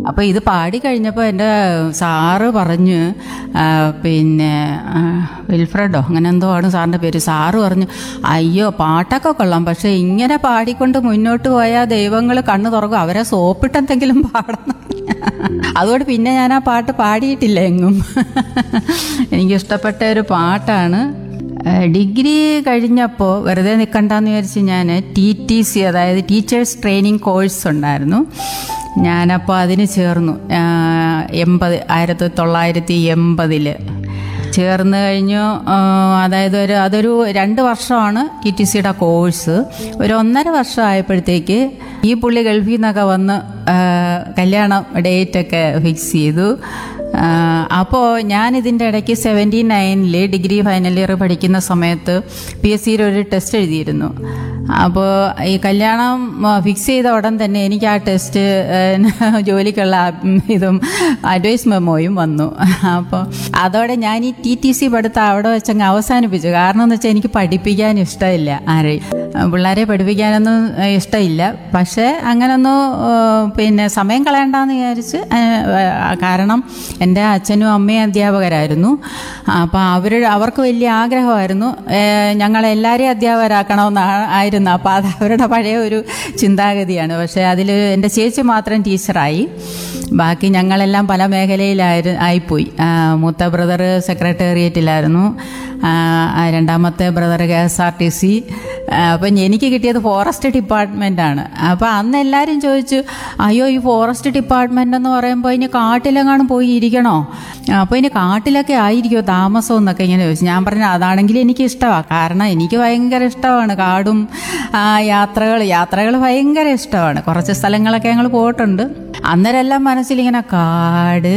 അപ്പോൾ ഇത് പാടി കഴിഞ്ഞപ്പോൾ എൻ്റെ സാറ് പറഞ്ഞ് ആ, പിന്നെ ആ, വിൽഫ്രഡോ അങ്ങനെ എന്തോ ആണ് സാറിൻ്റെ പേര് സാറ് പറഞ്ഞു അയ്യോ പാട്ടൊക്കെ കൊള്ളാം പക്ഷേ ഇങ്ങനെ പാടിക്കൊണ്ട് മുന്നോട്ട് പോയാൽ ദൈവങ്ങൾ കണ്ണു തുറക്കും അവരെ സോപ്പിട്ടെന്തെങ്കിലും പാടണം അതുകൊണ്ട് പിന്നെ ഞാൻ ആ പാട്ട് പാടിയിട്ടില്ല എങ്ങും എനിക്കിഷ്ടപ്പെട്ട ഒരു പാട്ടാണ് ഏഹ് ഡിഗ്രി കഴിഞ്ഞപ്പോൾ വെറുതെ നിൽക്കണ്ടെന്ന് വിചാരിച്ച് ഞാൻ ടി ടി സി അതായത് ടീച്ചേഴ്സ് ട്രെയിനിങ് കോഴ്സ് ഉണ്ടായിരുന്നു ഞാനപ്പോൾ അതിന് ചേർന്നു ആഹ് എൺപത് ആയിരത്തി തൊള്ളായിരത്തി എൺപതിൽ ചേർന്ന് കഴിഞ്ഞു ആഹ് അതായത് ഒരു അതൊരു രണ്ട് വർഷമാണ് ടി ടി സിയുടെ കോഴ്സ് ഒരു ഒന്നര വർഷം ആയപ്പോഴത്തേക്ക് ഈ പുള്ളി ഗൾഫിൽ നിന്നൊക്കെ വന്ന് ആഹ് കല്യാണം ഡേറ്റൊക്കെ ഫിക്സ് ചെയ്തു അപ്പോൾ ഞാൻ ഇതിൻ്റെ ഇടയ്ക്ക് സെവൻറ്റി നയനിൽ ഡിഗ്രി ഫൈനൽ ഇയർ പഠിക്കുന്ന സമയത്ത് പി എസ് സിയിൽ ഒരു ടെസ്റ്റ് എഴുതിയിരുന്നു അപ്പോൾ ഈ കല്യാണം ഫിക്സ് ചെയ്ത ഉടൻ തന്നെ എനിക്ക് ആ ടെസ്റ്റ് ജോലിക്കുള്ള ഉം, ഇതും അഡ്വൈസ് മെമ്മോയും വന്നു അപ്പോൾ അതോടെ ഞാൻ ഈ ടി ടി സി പഠിത്തം അവിടെ വെച്ചങ്ങ് അവസാനിപ്പിച്ചു കാരണം എന്ന് വെച്ചാൽ എനിക്ക് പഠിപ്പിക്കാൻ ഇഷ്ടമില്ല ആരെയും പിള്ളേരെ പഠിപ്പിക്കാനൊന്നും ഏഹ്, ഇഷ്ടമില്ല പക്ഷേ അങ്ങനൊന്നും ഏഹ്, പിന്നെ സമയം കളയണ്ടെന്ന് വിചാരിച്ച് ഏഹ്, കാരണം എൻ്റെ അച്ഛനും അമ്മയും അധ്യാപകരായിരുന്നു അപ്പോൾ അവർ അവർക്ക് വലിയ ആഗ്രഹമായിരുന്നു ഏഹ്, ഞങ്ങളെല്ലാവരെയും അധ്യാപകരാക്കണമെന്ന് ആ- ആയിരുന്നു അപ്പോൾ അത് അവരുടെ പഴയ ഒരു ചിന്താഗതിയാണ് പക്ഷേ അതിൽ എൻ്റെ ചേച്ചി മാത്രം ടീച്ചറായി ബാക്കി ഞങ്ങളെല്ലാം പല മേഖലയിലായി ആയിപ്പോയി ആ, മൂത്ത ബ്രദർ സെക്രട്ടേറിയറ്റിലായിരുന്നു ആ, ആ, രണ്ടാമത്തെ brother K S R T C അപ്പം എനിക്ക് കിട്ടിയത് ഫോറസ്റ്റ് ഡിപ്പാർട്ട്മെൻറ്റാണ് അപ്പോൾ അന്ന് എല്ലാവരും ചോദിച്ചു അയ്യോ ഈ ഫോറസ്റ്റ് ഡിപ്പാർട്ട്മെൻ്റ് എന്ന് പറയുമ്പോൾ ഇനി കാട്ടിലെങ്ങാനും പോയി ഇരിക്കണോ അപ്പോൾ ഇനി കാട്ടിലൊക്കെ ആയിരിക്കുമോ താമസം എന്നൊക്കെ ഇങ്ങനെ ചോദിച്ചു ഞാൻ പറഞ്ഞു അതാണെങ്കിൽ എനിക്ക് ഇഷ്ടമാണ് കാരണം എനിക്ക് ഭയങ്കര ഇഷ്ടമാണ് കാടും യാത്രകൾ യാത്രകൾ ഭയങ്കര ഇഷ്ടമാണ് കുറച്ച് സ്ഥലങ്ങളൊക്കെ ഞങ്ങൾ പോയിട്ടുണ്ട് അന്നേരം എല്ലാം മനസ്സിലിങ്ങനെ കാട്